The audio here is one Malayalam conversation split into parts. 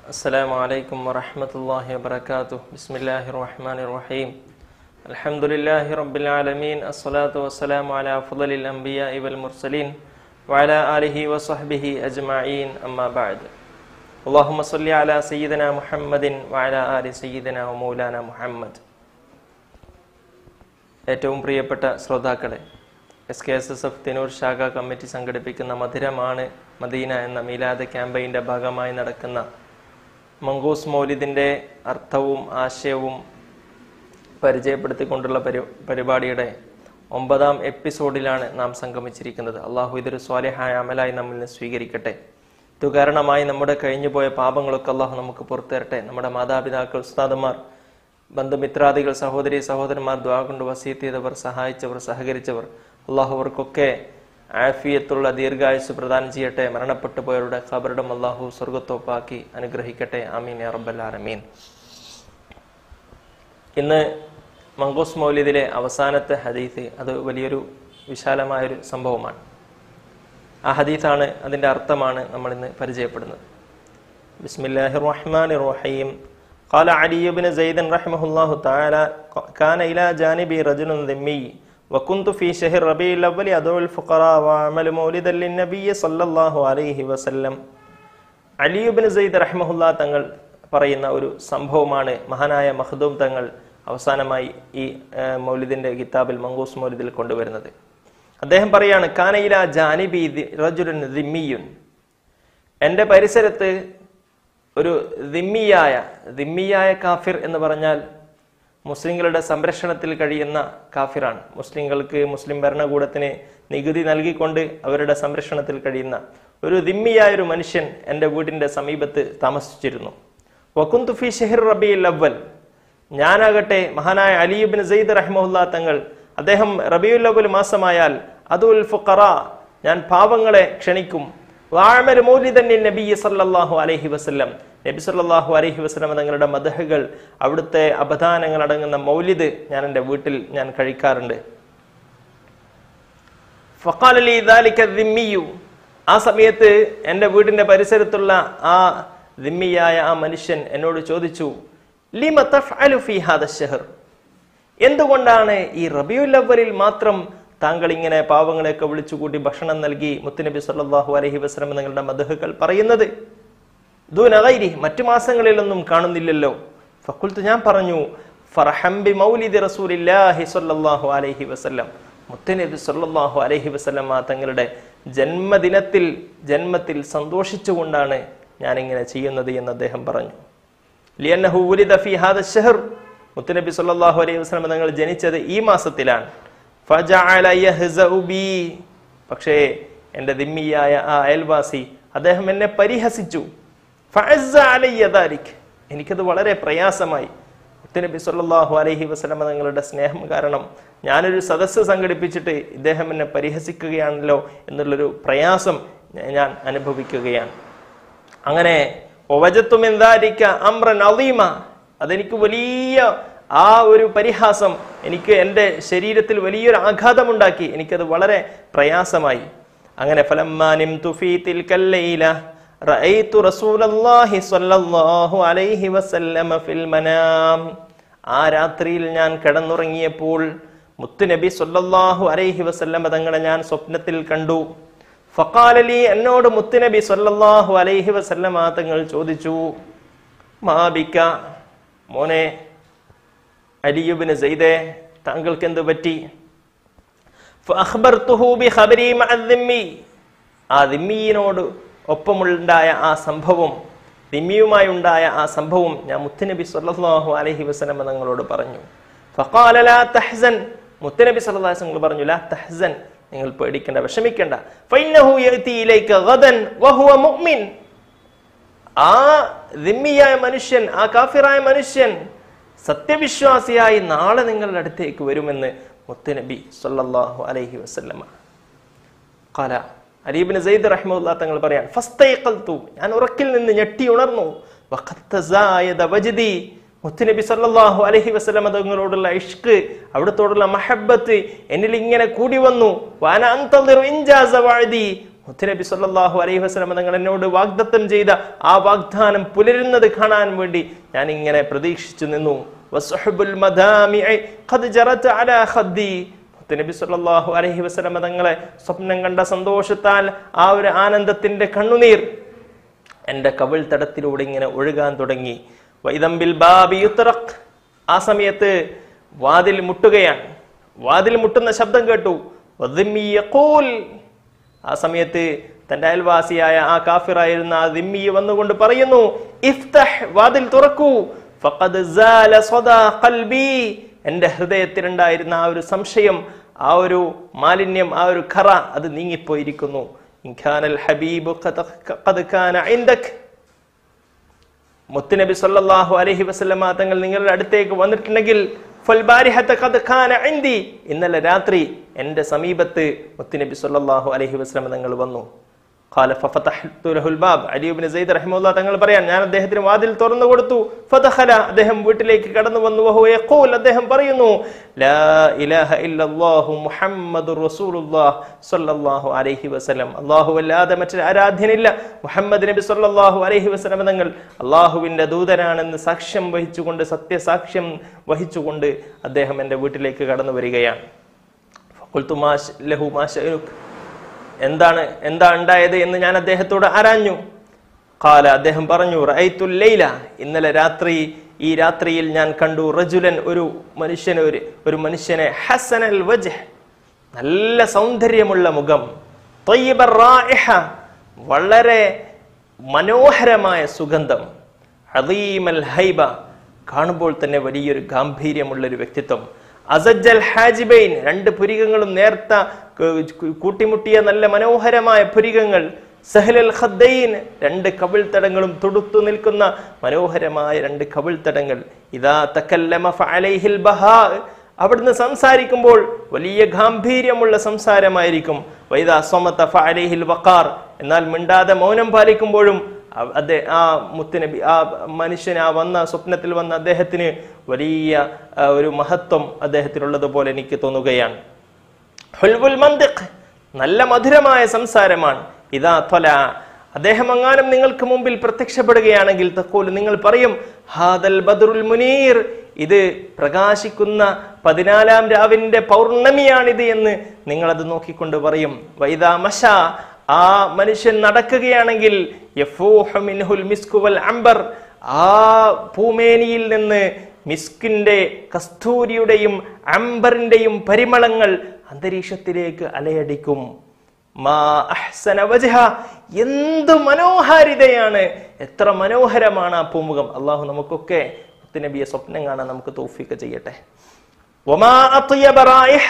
السلام عليكم ورحمة الله وبركاته بسم الله الرحمن الرحيم الحمد لله رب العالمين الصلاة والسلام على أفضل الأنبياء والمرسلين وعلى آله وصحبه أجمعين أما بعد اللهم صل على سيدنا محمد وعلى آل سيدنا ومولانا محمد ഏറ്റവും പ്രിയപ്പെട്ട ശ്രോതാക്കളെ S K S S F Thinur ശാഖ കമ്മിറ്റി സംഘടിപ്പിക്കുന്ന മധുരമാണ് മദീന എന്ന മീലാദ് ക്യാമ്പയിൻ്റെ ഭാഗമായി നടക്കുന്ന മങ്കൂസ് മൗലിദിൻ്റെ അർത്ഥവും ആശയവും പരിചയപ്പെടുത്തിക്കൊണ്ടുള്ള പരി പരിപാടിയുടെ ഒമ്പതാം എപ്പിസോഡിലാണ് നാം സംഗമിച്ചിരിക്കുന്നത് അള്ളാഹു ഇതൊരു സ്വാലിഹായ അമലായി നമ്മിൽ നിന്ന് സ്വീകരിക്കട്ടെ ഇതുകാരണമായി നമ്മുടെ കഴിഞ്ഞുപോയ പാപങ്ങളൊക്കെ അള്ളാഹു നമുക്ക് പുറത്തു തരട്ടെ നമ്മുടെ മാതാപിതാക്കൾ ഉസ്താദന്മാർ ബന്ധുമിത്രാദികൾ സഹോദരി സഹോദരന്മാർ ദ്വാ കൊണ്ട് വസീത്ത് ചെയ്തവർ സഹായിച്ചവർ സഹകരിച്ചവർ അള്ളാഹു അവർക്കൊക്കെ ആഫിയത്തുള്ള ദീർഘായുസ് പ്രദാനം ചെയ്യട്ടെ മരണപ്പെട്ടു പോയവരുടെ ഖബറിടം അള്ളാഹു സ്വർഗത്തോപ്പാക്കി അനുഗ്രഹിക്കട്ടെ ആമീൻ യാ റബ്ബൽ ആലമീൻ ഇന്ന് മങ്കോസ് മൗലിദിലെ അവസാനത്തെ ഹദീസ് അത് വലിയൊരു വിശാലമായൊരു സംഭവമാണ് ആ ഹദീസാണ് അതിൻ്റെ അർത്ഥമാണ് നമ്മൾ ഇന്ന് പരിചയപ്പെടുന്നത് ബിസ്മില്ലാഹിർ റഹ്മാനിർ റഹീം قال علي بن زيد رحمه الله تعالى كان إلى جانبي رجل ذمي وكنت في شهر ربيع الأول أدعو الفقراء وأعمل مولدا للنبي صلى الله عليه وسلم അലിയുബിൻ സെയ്ദ് റഹ്മഹുല്ല തങ്ങൾ പറയുന്ന ഒരു സംഭവമാണ് മഹാനായ മഹദൂം തങ്ങൾ അവസാനമായി ഈ മൗലിദിന്റെ കിതാബിൽ മങ്കൂസ് മൗലിദിൽ കൊണ്ടുവരുന്നത് അദ്ദേഹം പറയാണ് കാനയില ജാനിബി റജുലുൻ ദിമ്മിയുൻ എൻ്റെ പരിസരത്ത് ഒരു ദിമ്മിയായ ദിമ്മിയായ കാഫിർ എന്ന് പറഞ്ഞാൽ മുസ്ലിങ്ങളുടെ സംരക്ഷണത്തിൽ കഴിയുന്ന കാഫിറാണ് മുസ്ലിങ്ങൾക്ക് മുസ്ലിം ഭരണകൂടത്തിന് നികുതി നൽകിക്കൊണ്ട് അവരുടെ സംരക്ഷണത്തിൽ കഴിയുന്ന ഒരു ദിമ്മിയായ ഒരു മനുഷ്യൻ എൻ്റെ വീടിൻ്റെ സമീപത്ത് താമസിച്ചിരുന്നു വക്കുന്തു ഫി ഷെഹിർ റബിയുൽ അവൽ ഞാനാകട്ടെ മഹാനായ അലിയുബിൻ സെയ്ദ് റഹ്മുല്ല തങ്ങൾ അദ്ദേഹം റബിയുൽ അവൽ മാസമായാൽ അതുൽ ഫുഖറ ഞാൻ പാവങ്ങളെ ക്ഷണിക്കും വാഴമൽ മൗലിദൻ നബി സല്ലല്ലാഹു അലൈഹി വസല്ലം നബി സല്ലല്ലാഹു അലൈഹി വസല്ലം തങ്ങളുടെ മദഹകൾ അവിടുത്തെ അപദാനങ്ങൾ അടങ്ങുന്ന മൗലിദ് ഞാൻ എൻ്റെ വീട്ടിൽ ഞാൻ കഴിക്കാറുണ്ട് ഫഖാലലി ദാലിക ദിമ്മിയു ആ സമയത്ത് എൻ്റെ വീടിൻ്റെ പരിസരത്തുള്ള ആ ദിമ്മിയായ ആ മനുഷ്യൻ എന്നോട് ചോദിച്ചു ലിമ തഫ്അലു ഫീ ഹാദ ഷഹർ എന്തുകൊണ്ടാണ് ഈ റബിയുൽ അവലിൽ മാത്രം താങ്കൾ ഇങ്ങനെ പാവങ്ങളെയൊക്കെ വിളിച്ചുകൂട്ടി ഭക്ഷണം നൽകി മുത്തുനബി സല്ലല്ലാഹു അലൈഹി വസല്ലം നിങ്ങളുടെ മദഹുകൾ പറയുന്നത് ദൂനഗൈരി മറ്റു മാസങ്ങളിലൊന്നും കാണുന്നില്ലല്ലോ ഫക്കുൽത്ത് ഞാൻ പറഞ്ഞു ഫർഹംബി മൗലിദി റസൂലില്ലാഹി സ്വല്ലല്ലാഹു അലൈഹി വസല്ലം മുത്തനബി സല്ലല്ലാഹു അലൈഹി വസല്ലം തങ്ങളുടെ ജന്മദിനത്തിൽ ജന്മത്തിൽ സന്തോഷിച്ചുകൊണ്ടാണ് ഞാൻ ഇങ്ങനെ ചെയ്യുന്നത് എന്ന് അദ്ദേഹം പറഞ്ഞു ലിയന്നഹു ഉലിദ ഫി ഹാദ ഷഹർ മുത്തനബി സല്ലല്ലാഹു അലൈഹി വസല്ലം തങ്ങൾ ജനിച്ചത് ഈ മാസത്തിലാണ് ഫജഅല യഹ്സഉ ബി പക്ഷേ എൻ്റെ ദിമ്മിയായ ആ അയൽവാസി അദ്ദേഹം എന്നെ പരിഹസിച്ചു ഫഅസ്സ അലയ്യ ദാലിക് എനിക്കത് വളരെ പ്രയാസമായി മുത്തനബി സല്ലല്ലാഹു അലൈഹി വസല്ലം തങ്ങളുടെ സ്നേഹം കാരണം ഞാനൊരു സദസ്സ് സംഘടിപ്പിച്ചിട്ട് ഇദ്ദേഹം എന്നെ പരിഹസിക്കുകയാണല്ലോ എന്നുള്ളൊരു പ്രയാസം ഞാൻ അനുഭവിക്കുകയാണ് അങ്ങനെ ഒവജത്തുമെന്താരിക്ക അമ്രൻ അലീമ അതെനിക്ക് വലിയ ആ ഒരു പരിഹാസം എനിക്ക് എൻ്റെ ശരീരത്തിൽ വലിയൊരു ആഘാതമുണ്ടാക്കി എനിക്കത് വളരെ പ്രയാസമായി അങ്ങനെ ഫലമ്മാനിം തുഫീ തിൽക്കല്ലൈല റഅയ്തു റസൂലല്ലാഹി സ്വല്ലല്ലാഹു അലൈഹി വസല്ലമ ഫിൽ മനാം ആ രാത്രിയിൽ ഞാൻ കിടന്നുറങ്ങിയപ്പോൾ മുത്തുനബി സ്വല്ലല്ലാഹു അലൈഹി വസല്ലമ തങ്ങളെ ഞാൻ സ്വപ്നത്തിൽ കണ്ടു ഫഖാലലി എന്നോട് മുത്തുനബി സ്വല്ലല്ലാഹു അലൈഹി വസല്ലമ തങ്ങൾ ചോദിച്ചു മാബിക്ക മോനെ അലിയുബിന് സെയ്ദേ താങ്കൾക്ക് എന്ത് പറ്റി ആ ദിമ്മിയിനോട് ഒപ്പമുണ്ടായ ആ സംഭവം ദിമ്മിയുമായി ഉണ്ടായ ആ സംഭവം ഞാൻ മുത്തുനബി സല്ലല്ലാഹു അലൈഹി വസല്ലം തങ്ങളോട് പറഞ്ഞു ഫഖാല ലാ തഹ്സൻ മുത്തുനബി സല്ലല്ലാഹു അലൈഹി വസല്ലം പറഞ്ഞു ലാ തഹ്സൻ നിങ്ങൾ പേടിക്കേണ്ട വിഷമിക്കേണ്ട ഫൈനഹു യഅതി ഇലൈക ഗദൻ വഹുവ മുഅ്മിൻ ആ ദിമ്മിയായ മനുഷ്യൻ ആ കാഫിറായ മനുഷ്യൻ സത്യവിശ്വാസിയായി നാളെ നിങ്ങളുടെ അടുത്തേക്ക് വരുമെന്ന് മുത്തുനബി സല്ലല്ലാഹു അലൈഹി വസല്ലമ ഖാല അലീബിന് സെയ്ദ് റഹ്മുല്ല തങ്ങൾ പറയാൻ ഫസ്തൈഖൽതു ഞാൻ ഉറക്കിൽ നിന്ന് ഞെട്ടി ഉണർന്നു വഖത്തസായദ വജ്ദി മുത്തുനബി സല്ലല്ലാഹു അലൈഹി വസല്ലമ തങ്ങളോടുള്ള ഇഷ്ക് അവിടത്തോടുള്ള മഹബത്ത് എന്നിൽ ഇങ്ങനെ കൂടി വന്നു വാന അന്തളിറു ഇൻജാസ വഅദി മുത്തനബി സല്ലല്ലാഹു അലൈഹി വസല്ലം തങ്ങൾ എന്നോട് വാഗ്ദത്തം ചെയ്ത ആ വാഗ്ദാനം പുലരുന്നത് കാണാൻ വേണ്ടി ഞാൻ ഇങ്ങനെ പ്രതീക്ഷിച്ചു നിന്നു വസ്ഹബുൽ മദാമിഇ ഖദ് ജറത് അലാ ഖദ്ദി മുത്തനബി സല്ലല്ലാഹു അലൈഹി വസല്ലം തങ്ങളെ സ്വപ്നം കണ്ട സന്തോഷത്താൽ ആ ഒരു ആനന്ദത്തിന്റെ കണ്ണുനീർ എൻ്റെ കവിൾ തടത്തിലൂടെ ഇങ്ങനെ ഒഴുകാൻ തുടങ്ങി വൈദമ്പിൽ ബാബി യുത്രഖ് ആ സമയത്ത് വാതിൽ മുട്ടുകയാണ് വാതിൽ മുട്ടുന്ന ശബ്ദം കേട്ടു വദിമ്മി യഖൂൽ. ആ സമയത്ത് തന്റെ അയൽവാസിയായ ആ കാഫിറായിരുന്ന ആ ദിമ്മി വന്നുകൊണ്ട് പറയുന്നു ഇഫ്തഹ് വാതിൽ തുറക്കൂ ഫഖദ് സാല സദാ ഖൽബി എൻ്റെ ഹൃദയത്തിലുണ്ടായിരുന്ന ആ ഒരു സംശയം ആ ഒരു മാലിന്യം ആ ഒരു ഖറ അത് നീങ്ങിപ്പോയിരിക്കുന്നു ഇൻ കാനൽ ഹബീബു ഖദ ഖദ് കാന ഇൻദക് മുത്തുനബി സല്ലല്ലാഹു അലൈഹി വസല്ലമ തങ്ങൾ നിങ്ങളുടെ അടുത്തേക്ക് വന്നിട്ടുണ്ടെങ്കിൽ ഫൽബാരിഹത്ത ഖദ് ഖാന ഇൻദി ഇന്നലെ രാത്രി എൻ്റെ സമീപത്ത് മുത്തുനബി സല്ലല്ലാഹു അലൈഹി വസല്ലമ തങ്ങൾ വന്നു ഖാല ഫഫതഹ്തു ലഹുൽ ബാബ് അലി ഇബ്നു സയ്യിദ് റഹിമഹുല്ലാ തങ്ങൾ പറയാൻ ഞാൻ അദ്ദേഹത്തിന് വാതിൽ തുറന്നു കൊടുത്തു ഫദഖല അദ്ദേഹം വീട്ടിലേക്ക് കടന്നു വന്നു വഹു യഖൂൽ അദ്ദേഹം പറയുന്നു ലാ ഇലാഹ ഇല്ലല്ലാഹു മുഹമ്മദുർ റസൂലുള്ളാഹ് സ്വല്ലല്ലാഹു അലൈഹി വസല്ലം അല്ലാഹു അല്ലാതെ മറ്റൊരു ആരാധ്യനില്ല മുഹമ്മദ് നബി സ്വല്ലല്ലാഹു അലൈഹി വസല്ലം തങ്ങൾ അള്ളാഹുവിന്റെ ദൂതനാണെന്ന് സാക്ഷ്യം വഹിച്ചുകൊണ്ട് സത്യസാക്ഷ്യം വഹിച്ചുകൊണ്ട് അദ്ദേഹം എൻ്റെ വീട്ടിലേക്ക് കടന്നു വരികയാണ് ഫഖുൽതു മാ ശ- ലഹു മാ ശഅനുക് എന്താണ് എന്താ ഉണ്ടായത് എന്ന് ഞാൻ അദ്ദേഹത്തോട് ആരാഞ്ഞു കാല അദ്ദേഹം പറഞ്ഞു റഅയ്തുൽ ലൈല ഇന്നലെ രാത്രി ഈ രാത്രിയിൽ ഞാൻ കണ്ടു റജുലൻ ഒരു മനുഷ്യനെ ഒരു ഒരു മനുഷ്യനെ ഹസനൽ വജ്ഹ് നല്ല സൗന്ദര്യമുള്ള മുഖം ത്വയ്യിബർ റായിഹ വളരെ മനോഹരമായ സുഗന്ധം അദീമൽ ഹൈബ കാണുമ്പോൾ തന്നെ വലിയൊരു ഗാംഭീര്യമുള്ള ഒരു വ്യക്തിത്വം അസജ്ജൽ ഹാജിബൈൻ രണ്ട് പുരികങ്ങളും നേർത്ത ക- കു- കൂട്ടിമുട്ടിയ നല്ല മനോഹരമായ പുരികങ്ങൾ സഹലൽ ഖദ്ദൈൻ രണ്ട് കവിൾത്തടങ്ങളും തുടുത്തു നിൽക്കുന്ന മനോഹരമായ രണ്ട് കവിൾത്തടങ്ങൾ ഇതാ തക്കല്ലമ ഫഅലൈഹിൽ ബഹാ അവിടുന്ന് സംസാരിക്കുമ്പോൾ വലിയ ഗാംഭീര്യമുള്ള സംസാരമായിരിക്കും വൈദാ സ്വമത്ത ഫഅലൈഹിൽ വഖാർ എന്നാൽ മിണ്ടാതെ മൗനം പാലിക്കുമ്പോഴും അ- അദ്ദേ ആ മുത്തുനബി ആ മനുഷ്യന് ആ വന്ന സ്വപ്നത്തിൽ വന്ന അദ്ദേഹത്തിന് വലിയ ആ, ഒരു മഹത്വം അദ്ദേഹത്തിനുള്ളതുപോലെ എനിക്ക് തോന്നുകയാണ് ഹുൽവുൽ മന്ദിഖ് നല്ല മധുരമായ സംസാരമാണ് ഇതാ ത്വല അദ്ദേഹം അങ്ങാനും നിങ്ങൾക്ക് മുമ്പിൽ പ്രത്യക്ഷപ്പെടുകയാണെങ്കിൽ തക്കോൽ നിങ്ങൾ പറയും ഹാദൽ ബദറുൽ മുനീർ ഇത് പ്രകാശിക്കുന്ന പതിനാലാം രാവിന്റെ പൗർണമിയാണിത് എന്ന് നിങ്ങളത് നോക്കിക്കൊണ്ട് പറയും വൈദാ മഷ ആ മനുഷ്യൻ നടക്കുകയാണെങ്കിൽ യഫൂഹു മിൻഹുൽ മിസ്കു വൽ അംബർ ആ ഭൂമേനിയിൽ നിന്ന് മിസ്കിന്റെ കസ്തൂരിയുടെയും അംബറിന്റെയും പരിമളങ്ങൾ അന്തരീക്ഷത്തിലേക്ക് അലയടിക്കും മാ അഹ്സന വജ്ഹ എന്ത് മനോഹാരിതയാണ് എത്ര മനോഹരമാണ് ആ പൂമുഖം അള്ളാഹു നമുക്കൊക്കെ നബിയെ സ്വപ്നം കാണാൻ നമുക്ക് തൗഫീഖ് ചെയ്യട്ടെ വമാ അത്യബ റായിഹ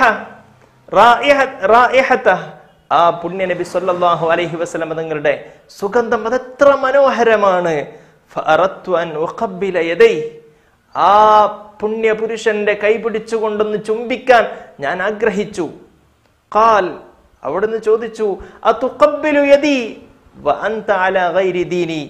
റായിഹ- റായിഹത. ആ പുണ്യ നബി സല്ലല്ലാഹു അലൈഹി വസല്ലം തങ്ങളുടെ സുഗന്ധം അതെത്ര മനോഹരമാണ് ഫഅറത്തു അൻ ഉഖബ്ബില യദൈ. ആ പുണ്യപുരുഷന്റെ കൈ പിടിച്ചുകൊണ്ടൊന്ന് ചുംബിക്കാൻ ഞാൻ ആഗ്രഹിച്ചു ഖാൽ അവിടുന്ന് ചോദിച്ചു അതുഖബ്ബിലു യദി വ അൻത അലാ ഗൈരി ദീനി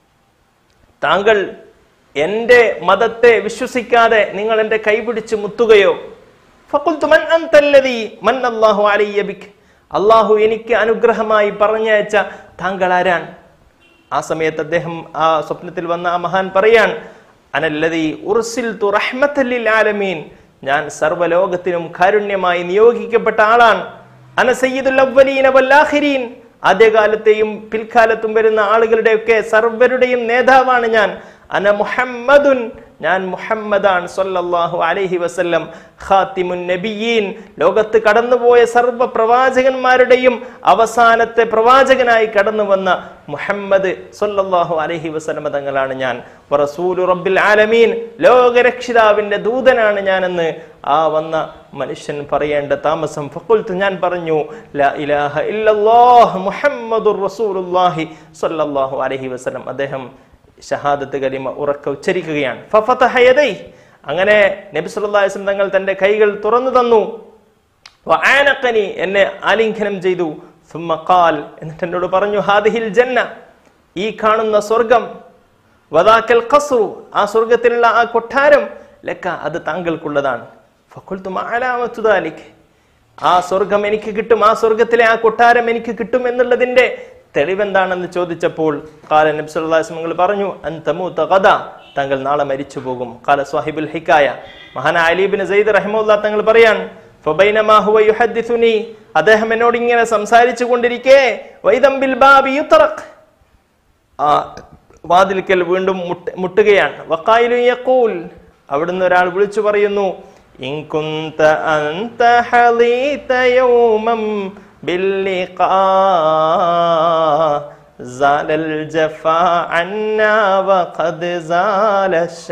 താങ്കൾ എൻ്റെ മതത്തെ വിശ്വസിക്കാതെ നിങ്ങൾ എൻ്റെ കൈപിടിച്ച് മുത്തുകയോ ഫഖുൽതു മൻ അൻതല്ലദീ മൻ അല്ലാഹു അലയ്യ ബിക് അള്ളാഹു എനിക്ക് അനുഗ്രഹമായി പറഞ്ഞയച്ച താങ്കൾ ആരാൻ ആ സമയത്ത് അദ്ദേഹം ആ സ്വപ്നത്തിൽ വന്ന ആ മഹാൻ പറയാൻ അനല്ലതി ഉർസിൽതു റഹ്മത്തൽ ലിൽ ആലമീൻ ഞാൻ സർവ്വലോകത്തിനും കാരുണ്യമായി നിയോഗിക്കപ്പെട്ട ആളാണ് അന സയ്യിദുൽ അവ്വലീന വൽ ആഖിരീൻ ആദ്യകാലത്തെയും പിൽക്കാലത്തും വരുന്ന ആളുകളുടെയൊക്കെ സർവരുടെയും നേതാവാണ് ഞാൻ അന മുഹമ്മദുൻ ഞാൻ മുഹമ്മദാൻ സല്ലല്ലാഹു അലൈഹി വസല്ലം ഖാത്തിമുൻ നബിയീൻ ലോകത്ത് കടന്നുപോയ സർവ്വ പ്രവാചകന്മാരുടെയും അവസാനത്തെ പ്രവാചകനായി കടന്നു വന്ന മുഹമ്മദ് സല്ലല്ലാഹു അലൈഹി വസല്ലം തങ്ങളാണ് ഞാൻ വറസൂലു റബ്ബിൽ ആലമീൻ ലോകരക്ഷിതാവിന്റെ ദൂതനാണ് ഞാനെന്ന് ആ വന്ന മനുഷ്യൻ പറയേണ്ട താമസം ഫഖുൽത്ത് ഞാൻ പറഞ്ഞു ലാ ഇലാഹ ഇല്ലല്ലാഹ് മുഹമ്മദുർ റസൂലുള്ളാഹി സല്ലല്ലാഹു അലൈഹി വസല്ലം അദ്ദേഹം ഷഹാദത്ത് കലിമ ഉറക്ക ഉച്ചരിക്കുകയാണ് ഫഫതഹ യദൈ. അങ്ങനെ നബി സല്ലല്ലാഹു അലൈഹി വസല്ലം തങ്ങൾ തന്റെ കൈകൾ തുറന്നു തന്നു വആനഖനി എന്നെ ആലിംഗനം ചെയ്തു സുമ്മ ഖാൽ എന്നിട്ട് എന്നോട് പറഞ്ഞു ഹാദിഹിൽ ജന്ന ഈ കാണുന്ന സ്വർഗം വദാക്കൽ ഖസ്റു ആ സ്വർഗത്തിലുള്ള ആ കൊട്ടാരം ലക്ക അത് താങ്കൾക്കുള്ളതാണ് ഫഖുൽതു മഅലാമത്തു ദാലിക് ആ സ്വർഗം എനിക്ക് കിട്ടും ആ സ്വർഗത്തിലെ ആ കൊട്ടാരം എനിക്ക് കിട്ടും എന്നുള്ളതിന്റെ തെളിവെന്താണെന്ന് ചോദിച്ചപ്പോൾ കാല നബ്സുല്ലാസ്മങ്ങൾ പറഞ്ഞു അന്തമു തകത തങ്ങൾ നാളെ മരിച്ചു പോകും കാല സ്വാഹിബുൽ ഹിക്കായ മഹാന അലീബിൻ സയ്യിദ് റഹിമുല്ല തങ്ങൾ പറയാൻ ഫബൈനമാ ഹുവ യുഹദ്ദിസുനി അദ്ദേഹം എന്നോട് ഇങ്ങനെ സംസാരിച്ചു കൊണ്ടിരിക്കെ വൈദംബിൽ ബാബി യുത്തറഖ് ആ വാതിൽക്കൽ വീണ്ടും മുട്ട മുട്ടുകയാണ് വക്കായിലു യഖൂൽ അവിടുന്ന് ഒരാൾ വിളിച്ചു പറയുന്നു ഇൻ കുന്ത അന്ത ഹളീത യൗമം ബില്ലിഖാ زال الجفا عنا وقد زال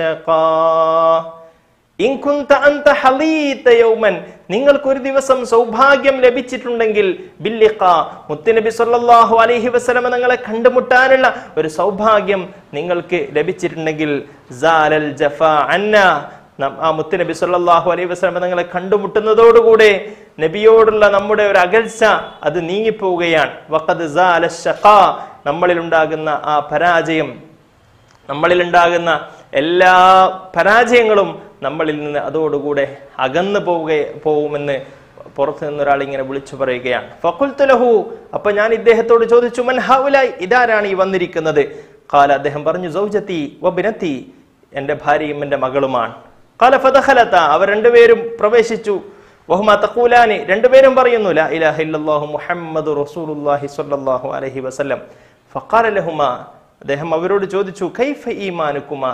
الشقاء ഇൻ കുന്ത അന്ത ഹളീത യൗമൻ നിങ്ങൾക്ക് ഒരു ദിവസം സൗഭാഗ്യം ലഭിച്ചിട്ടുണ്ടെങ്കിൽ ബില്ലിഖ മുത്തുനബി സല്ലല്ലാഹു അലൈഹി വസല്ലമ നിങ്ങളെ കണ്ടുമുട്ടാനുള്ള ഒരു സൗഭാഗ്യം നിങ്ങൾക്ക് ലഭിച്ചിട്ടുണ്ടെങ്കിൽ സാലൽ ജഫ അന്ന നം- ആ മുത്തുനബി സല്ലല്ലാഹു അലൈഹി വസല്ലമ നിങ്ങളെ കണ്ടുമുട്ടുന്നതോടുകൂടെ നബിയോടുള്ള നമ്മുടെ ഒരു അകൽച്ച അത് നീങ്ങിപ്പോവുകയാണ് വഖദ് സാല ശഖാ നമ്മളിൽ ഉണ്ടാകുന്ന ആ പരാജയം നമ്മളിൽ ഉണ്ടാകുന്ന എല്ലാ പരാജയങ്ങളും നമ്മളിൽ നിന്ന് അതോടുകൂടെ അകന്നു പോവുക പോവുമെന്ന് പുറത്തു നിന്നൊരാൾ ഇങ്ങനെ വിളിച്ചു പറയുകയാണ് ഫക്കുൽത്തുലഹു അപ്പൊ ഞാൻ ഇദ്ദേഹത്തോട് ചോദിച്ചു മൻ ഹൗലായി ഇതാരാണ് ഈ വന്നിരിക്കുന്നത് കാല അദ്ദേഹം പറഞ്ഞു സൗജത്തി വബിനത്തി എന്റെ ഭാര്യയും എന്റെ മകളുമാണ് കാല ഫതഖലത അവർ രണ്ടുപേരും പ്രവേശിച്ചു വഹുമ തഖൂലാനി രണ്ടുപേരും പറയുന്നു ലാ ഇലാഹ ഇല്ലല്ലാഹു മുഹമ്മദു റസൂലുള്ളാഹി സ്വല്ലല്ലാഹു അലൈഹി വസല്ലം ഫഖാല ലഹുമ അദ്ദേഹം അവരോട് ചോദിച്ചു കൈഫ ഈമാനുക്കുമ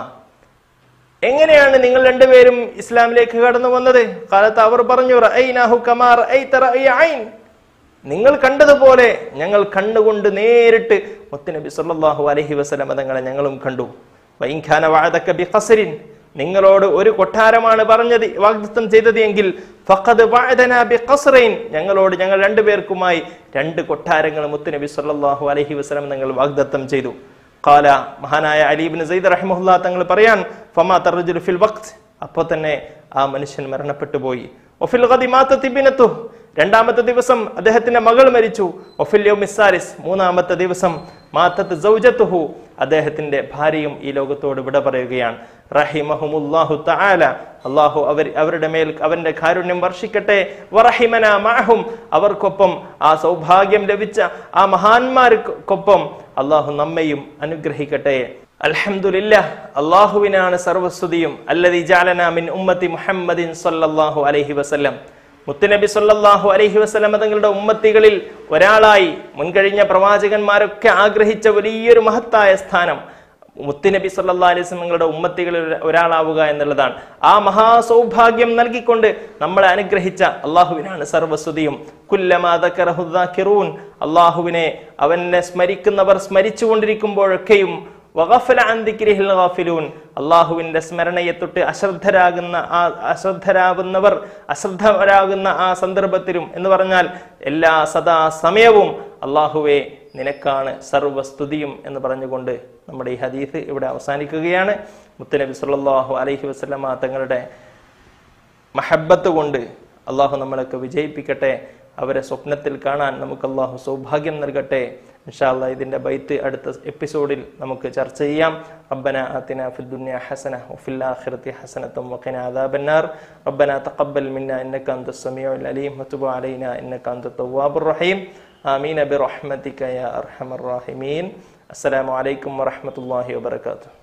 എങ്ങനെയാണ് നിങ്ങൾ രണ്ടുപേരും ഇസ്ലാമിലേക്ക് കടന്നു വന്നത് കാലത്ത് അവർ പറഞ്ഞു റഅയ്നാഹു കമാ റഅയ്ത റഅയ ഐൻ നിങ്ങൾ കണ്ടതുപോലെ ഞങ്ങൾ കണ്ണുകൊണ്ട് നേരിട്ട് മുത്തുനബി സല്ലല്ലാഹു അലൈഹി വസല്ലം തങ്ങളെ ഞങ്ങളും കണ്ടു വൈൻഖാന വഅദക ബിഖസ്രിൻ നിങ്ങളോട് ഒരു കൊട്ടാരമാണ് പറഞ്ഞത് വാഗ്ദത്തം ചെയ്തത് എങ്കിൽ ഫഖദ് വഅദനാ ബിഖസ്റൈൻ ഞങ്ങളോട് ഞങ്ങൾ രണ്ടുപേർക്കുമായി രണ്ട് കൊട്ടാരങ്ങൾ മുത്തുനബി സല്ലല്ലാഹു അലൈഹി വസല്ലം തങ്ങൾ വാഗ്ദത്തം ചെയ്തു കാല മഹാനായ അലീബിൻ സയ്യിദ് റഹിമുല്ല തങ്ങൾ പറയാൻ ഫമാ തർജുൽ ഫിൽ വഖ്ത് അപ്പോൾ തന്നെ ആ മനുഷ്യൻ മരണപ്പെട്ടു പോയി ഒഫിൽ ഖദി മാത്തത്തി ബിനത്തു രണ്ടാമത്തെ ദിവസം അദ്ദേഹത്തിന്റെ മകൾ മരിച്ചു ഒഫിൽ യൗമിസാരിസ് മൂന്നാമത്തെ ദിവസം മാത്തത്ത് സൗജത്തുഹു അദ്ദേഹത്തിന്റെ ഭാര്യയും ഈ ലോകത്തോട് വിട പറയുകയാണ് റഹിമഹുമുല്ലാഹു തആല അള്ളാഹു അവർ അവരുടെ മേൽ അവന്റെ കാരുണ്യം വർഷിക്കട്ടെ വറഹിമന മഅഹും അവർക്കൊപ്പം ആ സൗഭാഗ്യം ലഭിച്ച ആ മഹാന്മാർക്കൊപ്പം അള്ളാഹു നമ്മയും അനുഗ്രഹിക്കട്ടെ അൽഹംദുലില്ല അള്ളാഹുവിനാണ് സർവസ്തുതിയും അല്ലദി ജാലന മിൻ ഉമ്മത്തി മുഹമ്മദിൻ സല്ലല്ലാഹു അലൈഹി വസല്ലം മുത്തുനബി സല്ലല്ലാഹു അലൈഹി വസല്ലം തങ്ങളുടെ ഉമ്മത്തികളിൽ ഒരാളായി മുൻകഴിഞ്ഞ പ്രവാചകന്മാരൊക്കെ ആഗ്രഹിച്ച വലിയൊരു മഹത്തായ സ്ഥാനം മുത്തുനബി സല്ലാ അലൈഹി തങ്ങളുടെ ഉമ്മത്തികളിൽ ഒരാളാവുക എന്നുള്ളതാണ് ആ മഹാസൗഭാഗ്യം നൽകിക്കൊണ്ട് നമ്മളെ അനുഗ്രഹിച്ച അള്ളാഹുവിനാണ് സർവസ്തുതിയും കുല്ലമാതക്കറഹുദാക്കിറൂൻ അള്ളാഹുവിനെ അവനെ സ്മരിക്കുന്നവർ സ്മരിച്ചുകൊണ്ടിരിക്കുമ്പോഴൊക്കെയും വഗഫല അൻ ദിക്രിഹിൽ ഗാഫിലൂൻ അള്ളാഹുവിന്റെ സ്മരണയെ തൊട്ട് അശ്രദ്ധരാകുന്ന ആ അശ്രദ്ധരാകുന്നവർ അശ്രദ്ധരാകുന്ന ആ സന്ദർഭത്തിലും എന്ന് പറഞ്ഞാൽ എല്ലാ സദാ സമയവും അള്ളാഹുവെ നിനക്കാണ് സർവസ്തുതിയും എന്ന് പറഞ്ഞുകൊണ്ട് നമ്മുടെ ഈ ഹദീസ് ഇവിടെ അവസാനിക്കുകയാണ് മുത്തനബി സല്ലല്ലാഹു അലൈഹി വസല്ലമ തങ്ങളുടെ മഹബത്ത് കൊണ്ട് അള്ളാഹു നമ്മളൊക്കെ വിജയിപ്പിക്കട്ടെ അവരെ സ്വപ്നത്തിൽ കാണാൻ നമുക്ക് അള്ളാഹു സൗഭാഗ്യം നൽകട്ടെ ഇൻഷാല്ല ഇതിന്റെ ബൈത്ത് അടുത്ത എപ്പിസോഡിൽ നമുക്ക് ചർച്ച ചെയ്യാം റബ്ബന ആതിന ഫി الدنيا حسنة وفي الآخرة حسنة وقنا عذاب النار ربنا تقبل منا إنك أنت السميع العليم وتب علينا إنك أنت التواب الرحيم آمين برحمتك يا أرحم الراحمين السلام عليكم ورحمة الله وبركاته